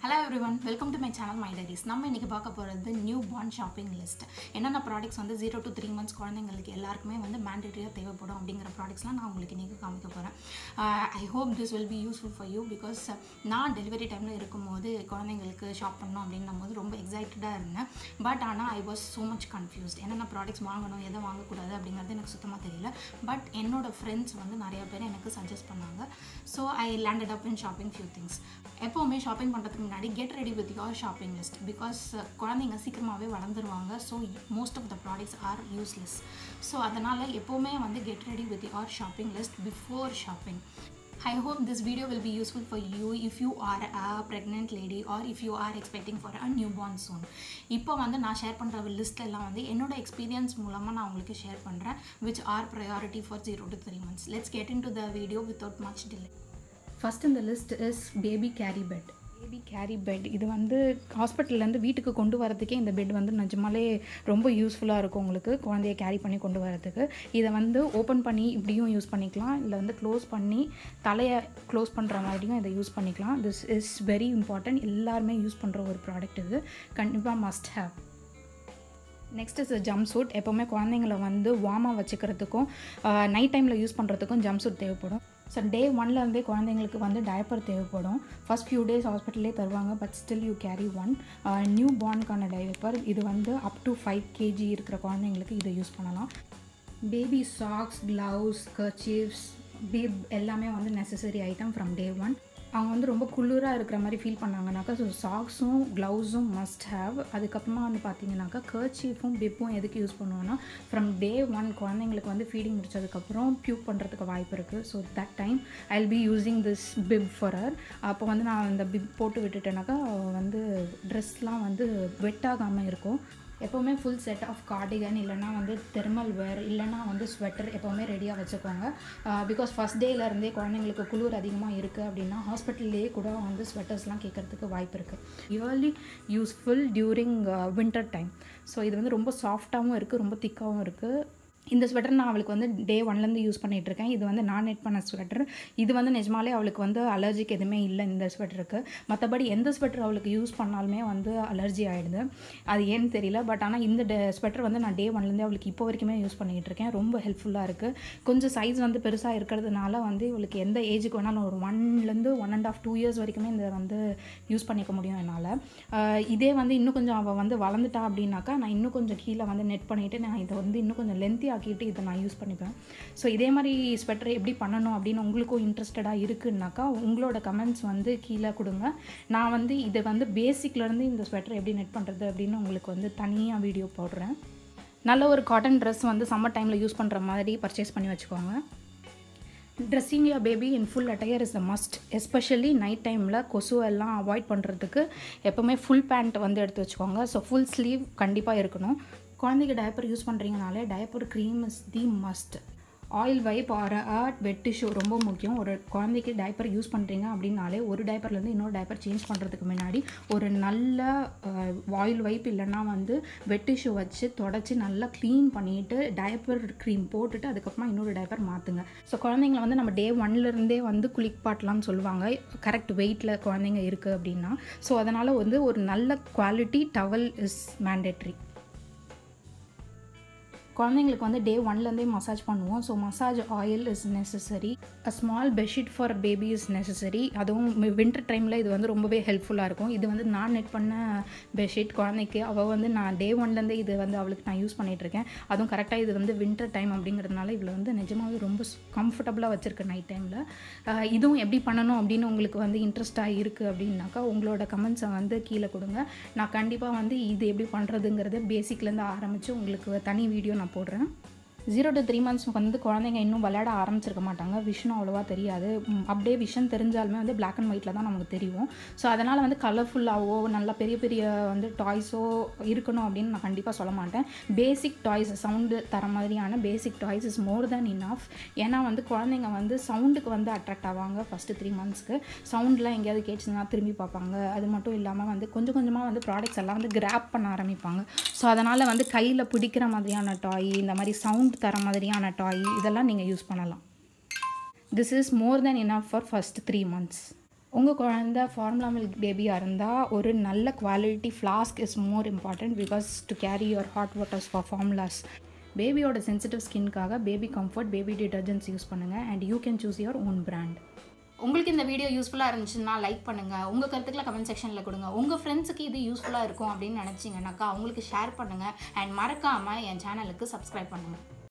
Hello everyone welcome to my channel my diaries நம்ம இன்றைக்கி பார்க்க போகிறது நியூ பார்ன் ஷாப்பிங் லிஸ்ட் என்னென்ன ப்ராடக்ட்ஸ் வந்து ஜீரோ டு த்ரீ மந்த்ஸ் குழந்தைங்களுக்கு எல்லாருக்குமே வந்து மேண்டேட்டரியாக தேவைப்படும் அப்படிங்கிற ப்ராடக்ட்ஸ்லாம் நான் உங்களுக்கு இன்றைக்கி காமிக்க போகிறேன் I hope this will be useful for you because நான் டெலிவரி டைமில் இருக்கும்போது குழந்தைங்களுக்கு ஷாப் பண்ணணும் அப்படின்னும் போது ரொம்ப எக்ஸைட்டடாக இருந்தேன் பட் ஆனால் I was so much confused என்னென்ன ப்ராடக்ட்ஸ் வாங்கணும் எதை வாங்கக்கூடாது அப்படிங்கிறது எனக்கு சுத்தமாக தெரியல பட் என்னோட ஃப்ரெண்ட்ஸ் வந்து நிறைய பேர் எனக்கு சஜஸ்ட் பண்ணாங்க so I landed up in shopping few things எப்போவுமே ஷாப்பிங் பண்ணுறதுக்கு முன்னாடி get ready with your shopping list because குழந்தைங்க சீக்கிரமாகவே வளர்ந்துருவாங்க so most of the products are useless so அதனால் எப்போவுமே வந்து get ready with your shopping list before shopping I hope this video will be useful for you if you are a pregnant lady or if you are expecting for a newborn soon. இப்போ வந்து நான் share பண்ணுற list எல்லாம் வந்து என்னோட experience மூலமாக நான் உங்களுக்கு ஷேர் பண்ணுறேன் which are priority for zero to three months. Let's get into the video without much delay. First இந்த list is baby carry bed baby carry bed இது வந்து ஹாஸ்பிட்டல்லேருந்து வீட்டுக்கு கொண்டு வரதுக்கே இந்த பெட் வந்து நிஜமாலே ரொம்ப யூஸ்ஃபுல்லாக இருக்கும் உங்களுக்கு குழந்தைய கேரி பண்ணி கொண்டு வரதுக்கு இதை வந்து ஓப்பன் பண்ணி இப்படியும் யூஸ் பண்ணிக்கலாம் இல்லை வந்து க்ளோஸ் பண்ணி தலையை க்ளோஸ் பண்ணுற மாதிரியும் இதை யூஸ் பண்ணிக்கலாம் திஸ் இஸ் வெரி இம்பார்ட்டன்ட் எல்லாருமே யூஸ் பண்ணுற ஒரு ப்ராடக்ட் இது கண்டிப்பாக must have next is jumpsuit எப்போவுமே குழந்தைங்கள வந்து வார்மாக வச்சுக்கிறதுக்கும் நைட் டைமில் யூஸ் பண்ணுறதுக்கும் ஜம்ப் சூட் தேவைப்படும் ஸோ டே ஒன்லேருந்தே குழந்தைங்களுக்கு வந்து டயப்பர் தேவைப்படும் ஃபஸ்ட் ஃபியூ டேஸ் ஹாஸ்பிட்டலே தருவாங்க but still you carry one நியூ பார்னுக்கான டயப்பர் இது வந்து அப் டு ஃபைவ் கேஜி இருக்கிற குழந்தைங்களுக்கு இதை யூஸ் பண்ணலாம் baby socks gloves kerchiefs bib எல்லாமே வந்து necessary item from day one அவங்க வந்து ரொம்ப குளிராக இருக்கிற மாதிரி ஃபீல் பண்ணாங்கனாக்கா ஸோ சாக்ஸும் க்ளவுஸும் மஸ்ட் ஹேவ் அதுக்கப்புறமா வந்து பார்த்தீங்கன்னாக்கா கர்ச்சீஃபும் பிப்பும் எதுக்கு யூஸ் பண்ணுவோன்னா ஃப்ரம் டே ஒன் குழந்தைங்களுக்கு வந்து ஃபீடிங் முடிச்சதுக்கப்புறம் ப்யூக் பண்ணுறதுக்கு வாய்ப்பு இருக்குது so that time I will be using this bib for her அப்போ வந்து நான் அந்த பிப் போட்டு விட்டுட்டேனாக்கா வந்து ட்ரெஸ்லாம் வந்து வெட்டாகாமல் இருக்கும் எப்போவுமே ஃபுல் செட் ஆஃப் கார்டிகன் இல்லைனா வந்து தெர்மல் வேர் இல்லைனா வந்து ஸ்வெட்டர் எப்போவுமே ரெடியாக வச்சுக்கோங்க பிகாஸ் ஃபஸ்ட் டேலேருந்தே குழந்தைங்களுக்கு குளிர் அதிகமாக இருக்குது அப்படின்னா ஹாஸ்பிட்டல்லேயே கூட வந்து ஸ்வெட்டர்ஸ்லாம் கேட்குறதுக்கு வாய்ப்பு இருக்குது early useful during winter time so இது வந்து ரொம்ப சாஃப்டாகவும் இருக்குது ரொம்ப திக்காகவும் இருக்குது இந்த ஸ்வெட்டர் நான் அவளுக்கு வந்து டே ஒன்லேருந்து யூஸ் பண்ணிகிட்ருக்கேன் இது வந்து நான் நெட் பண்ண ஸ்வெட்டர் இது வந்து நிஜமாலே அவளுக்கு வந்து அலர்ஜிக் எதுவுமே இல்லை இந்த ஸ்வெட்டருக்கு மற்றபடி எந்த ஸ்வெட்டர் அவளுக்கு யூஸ் பண்ணாலுமே வந்து அலர்ஜி ஆகிடுது அது ஏன்னு தெரியல பட் ஆனால் இந்த டே ஸ்வெட்டர் வந்து நான் டே ஒன்லேருந்து அவளுக்கு இப்போ வரைக்குமே யூஸ் பண்ணிகிட்டு இருக்கேன் ரொம்ப ஹெல்ப்ஃபுல்லாக இருக்குது கொஞ்சம் சைஸ் வந்து பெருசாக இருக்கிறதுனால வந்து இவளுக்கு எந்த ஏஜுக்கு வேணாலும் ஒரு ஒன்லேருந்து one and half two years வரைக்குமே இந்த வந்து யூஸ் பண்ணிக்க முடியும் என்னால் இதே வந்து இன்னும் கொஞ்சம் அவள் வந்து வளர்ந்துட்டா அப்படின்னாக்கா நான் இன்னும் கொஞ்சம் கீழே வந்து நெட் பண்ணிவிட்டு நான் இதை வந்து இன்னும் கொஞ்சம் லென்த்தி ஆக்கிட்டு இதை நான் யூஸ் பண்ணிப்பேன் ஸோ இதே மாதிரி ஸ்வெட்டர் எப்படி பண்ணணும் அப்படின்னு உங்களுக்கும் இன்ட்ரெஸ்டடாக இருக்குன்னாக்கா உங்களோட கமெண்ட்ஸ் வந்து கீழே கொடுங்க நான் வந்து இதை வந்து பேசிக்லேருந்து இந்த ஸ்வெட்டர் எப்படி நெட் பண்ணுறது அப்படின்னு உங்களுக்கு வந்து தனியாக வீடியோ போடுறேன் நல்ல ஒரு காட்டன் ட்ரெஸ் வந்து சம்மர் டைமில் யூஸ் பண்ணுற மாதிரி பர்ச்சேஸ் பண்ணி வச்சுக்கோங்க dressing your baby in full attire is a must especially night டைமில் கொசு எல்லாம் அவாய்ட் பண்ணுறதுக்கு எப்போவுமே ஃபுல் பேண்ட் வந்து எடுத்து வச்சுக்கோங்க ஸோ ஃபுல் ஸ்லீவ் கண்டிப்பாக இருக்கணும் குழந்தைக்கு டயப்பர் யூஸ் பண்ணுறீங்கனாலே diaper cream is the must oil wipe or at wet tissue ரொம்ப முக்கியம் ஒரு குழந்தைக்கு டைப்பர் யூஸ் பண்ணுறீங்க அப்படின்னாலே ஒரு டைப்பர்லேருந்து இன்னொரு டைப்பர் சேஞ்ச் பண்ணுறதுக்கு முன்னாடி ஒரு நல்ல ஆயில் வைப் இல்லைன்னா வந்து வெட் டிஷ்யூ வச்சு தொடச்சி நல்லா க்ளீன் பண்ணிவிட்டு டைப்பர் க்ரீம் போட்டுட்டு அதுக்கப்புறமா இன்னொரு டைப்பர் மாற்றுங்க ஸோ குழந்தைங்கள வந்து நம்ம டே ஒன்லேருந்தே வந்து குளிப்பாட்டலாம்னு சொல்லுவாங்க கரெக்ட் வெயிட்டில் குழந்தைங்க இருக்குது அப்படின்னா ஸோ அதனால் வந்து ஒரு நல்ல குவாலிட்டி டவல் இஸ் மேண்டேட்ரி குழந்தைங்களுக்கு வந்து டே ஒன்லேருந்தே மசாஜ் பண்ணுவோம் so massage oil is necessary a small bedsheet for baby is necessary அதுவும் வின்டர் டைமில் இது வந்து ரொம்பவே ஹெல்ப்ஃபுல்லாக இருக்கும் இது வந்து நான் நெட் பண்ண பெட்ஷீட் குழந்தைக்கு அவள் வந்து நான் டே ஒன்லேருந்தே இது வந்து அவளுக்கு நான் யூஸ் பண்ணிகிட்ருக்கேன் அதுவும் கரெக்டாக இது வந்து வின்டர் டைம் அப்படிங்கிறதுனால இதில் வந்து நிஜமாகவே ரொம்ப கம்ஃபர்டபுளாக வச்சுருக்கேன் நைட் டைமில் இதுவும் எப்படி பண்ணணும் அப்படின்னு உங்களுக்கு வந்து இன்ட்ரெஸ்ட்டாக இருக்குது அப்படின்னாக்கா உங்களோட கமெண்ட்ஸை வந்து கீழே கொடுங்க நான் கண்டிப்பாக வந்து இது எப்படி பண்ணுறதுங்கிறது பேசிக்லேருந்து ஆரம்பித்து உங்களுக்கு தனி வீடியோ நான் போடுறேன் ஜீரோ டு த்ரீ மந்த்ஸ் வந்து குழந்தைங்க இன்னும் விளையாட ஆரம்பிச்சிருக்க மாட்டாங்க விஷனும் அவ்வளோவா தெரியாது அப்படியே விஷன் தெரிஞ்சாலுமே வந்து பிளாக் அண்ட் ஒயிட்டில் தான் நமக்கு தெரியும் ஸோ அதனால் வந்து கலர்ஃபுல்லாகவோ நல்ல பெரிய பெரிய வந்து டாய்ஸோ இருக்கணும் அப்படின்னு நான் கண்டிப்பாக சொல்ல மாட்டேன் பேசிக் டாய்ஸ் சவுண்டு தர மாதிரியான basic toys is more than enough ஏன்னா வந்து குழந்தைங்க வந்து சவுண்டுக்கு வந்து அட்ராக்ட் ஆவாங்க ஃபஸ்ட்டு த்ரீ மந்த்ஸ்க்கு சவுண்ட்லாம் எங்கேயாவது கேட்டுச்சுன்னா திரும்பி பார்ப்பாங்க அது மட்டும் இல்லாமல் வந்து கொஞ்சம் கொஞ்சமாக வந்து ப்ராடக்ட்ஸ் எல்லாம் வந்து கிராப் பண்ண ஆரம்பிப்பாங்க ஸோ அதனால் வந்து கையில் பிடிக்கிற மாதிரியான டாய் இந்த மாதிரி சவுண்ட் தர மாதிரியான டாய் இதெல்லாம் நீங்கள் யூஸ் பண்ணலாம் this is more than enough for first three months உங்கள் குழந்த ஃபார்முலா மில்க் பேபியாக இருந்தால் ஒரு நல்ல quality flask is more important because to carry your hot waters for formulas பேபியோட சென்சிட்டிவ் ஸ்கின்காக baby comfort baby detergents use பண்ணுங்கள் and you can choose your own brand உங்களுக்கு இந்த வீடியோ யூஸ்ஃபுல்லாக இருந்துச்சுன்னா லைக் பண்ணுங்கள் உங்கள் கருத்துக்களை கமெண்ட் செக்ஷனில் கொடுங்க உங்கள் ஃப்ரெண்ட்ஸுக்கு இது யூஸ்ஃபுல்லாக இருக்கும் அப்படின்னு நினச்சிங்கனாக்கா அவங்களுக்கு ஷேர் பண்ணுங்கள் அண்ட் மறக்காமல் என் சேனலுக்கு சப்ஸ்கிரைப் பண்ணுங்கள்